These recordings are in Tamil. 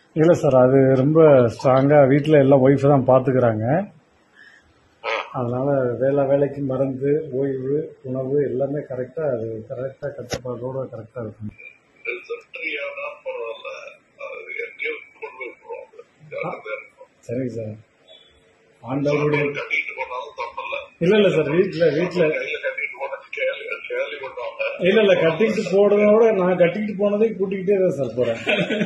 இல்லை சார் அது ரொம்ப ஸ்ட்ராங்காக வீட்டில் எல்லாம் ஒய்ஃப் தான் பார்த்துக்கிறாங்க அதனால வேலை வேலைக்கு மருந்து ஓய்வு உணவு எல்லாமே கரெக்டாக அது கரெக்டாக கட்டுப்பாடோட கரெக்டாக இருக்கும் சென்ட்ரியானா பரவாயில்ல அது எங்கேயோ கொண்டு போய் போடுவாங்க ஜாக்கிரதையா இருக்கும். சரிங்க சார் ஆண்டவருடைய கட்டிட்டு போனாலும் தப்பில்ல இல்லை இல்லை சார் வீட்டில் வீட்டில் கையில கட்டிட்டு போனா கேள்வி கேள்வி பண்ணுவாங்க இல்லை இல்லை கட்டிக்கிட்டு போனதோட நான் கட்டிக்கிட்டு போனதையும் கூட்டிக்கிட்டே தான் சார் போகிறேன்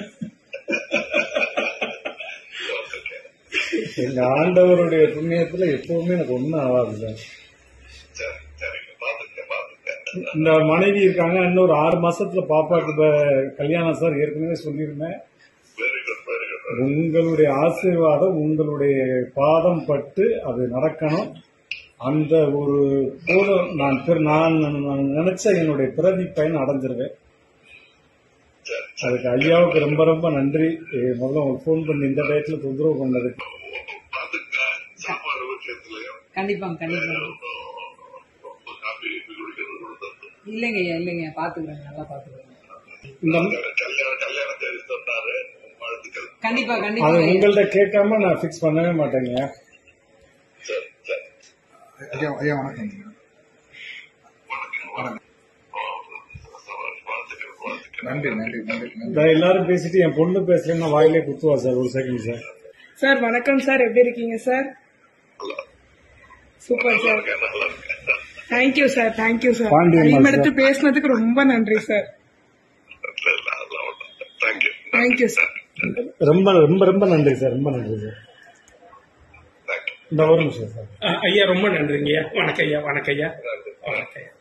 எங்க ஆண்டவருடைய புண்ணியத்துல எப்பவுமே எனக்கு ஒன்றும் ஆகாது சார் சரி சரிங்க பாத்துக்க பாத்துக்க இந்த மனைவி இருக்காங்க இன்னொரு ஆறு மாசத்துல பாப்பாக்கு ப- கல்யாணம் சார் ஏற்கனவே சொல்லியிருந்தேன் வெரி குட் வெரி குட் உங்களுடைய ஆசீர்வாதம் உங்களுடைய பாதம் பட்டு அது நடக்கணும் அந்த ஒரு போதும் நான் பெரு- நான் நான் நினைச்ச என்னுடைய பிரதி பயன் அடைஞ்சிருவேன் சரி அதுக்கு ஐயாவுக்கு ரொம்ப ரொம்ப நன்றி ஏ, முதல்ல உங்களுக்கு ஃபோன் பண்ணி இந்த டயத்துல தொந்தரவு பண்ணதுக்கு பாத்துக்க சாப்பாடு விஷயத்துலயும் கண்டிப்பாங்க கண்டிப்பாங்க ரொம்ப காப்பி குடிக்கிறது கொடுத்தது இல்லைங்க ஐயா இல்லைங்க பாத்துக்கிறேங்க நல்லா பாத்துக்கிறேங்க இந்த கல்யாணம் கல்யாணம் தேதி சொன்னாரு வாழ்த்துக்கள் கண்டிப்பா அது கண்டிப்பா ஐயா. உங்கள்ட்ட கேட்காம நான் ஃபிக்ஸ் பண்ணவே மாட்டேங்க சரி சரி ஐயா ஐயா வணக்கம் வாழ்த்துக்கள் வாழ்த்துக்கள் நன்றி நன்றி நன்றி நன்றி இந்த எல்லாரும் பேசிட்டு என் பொண்ணு பேசலன்னா வாயிலே குத்துவா சார் ஒரு செகண்ட் சார் சார் வணக்கம் சார் எப்படி இருக்கீங்க சார் சூப்பர் சார் நல்லா இருக்கேன் thank you sir thank you sir Pandiyamma time sir. எடுத்து பேசினதுக்கு ரொம்ப நன்றி சார் இல்ல இல்ல அதெல்லாம் ஒண்ணும் தேங்க்யூ தேங்க்யூ சார் ரொம்ப ரொம்ப ரொம்ப நன்றி சார் ரொம்ப நன்றி சார் தேங்க்யூ இந்த ஒரு நிமிஷம் சார் அஹ் ஐயா ரொம்ப நன்றிங்க ஐயா வணக்கம் ஐயா வணக்கம் ஐயா வணக்கம் ஐயா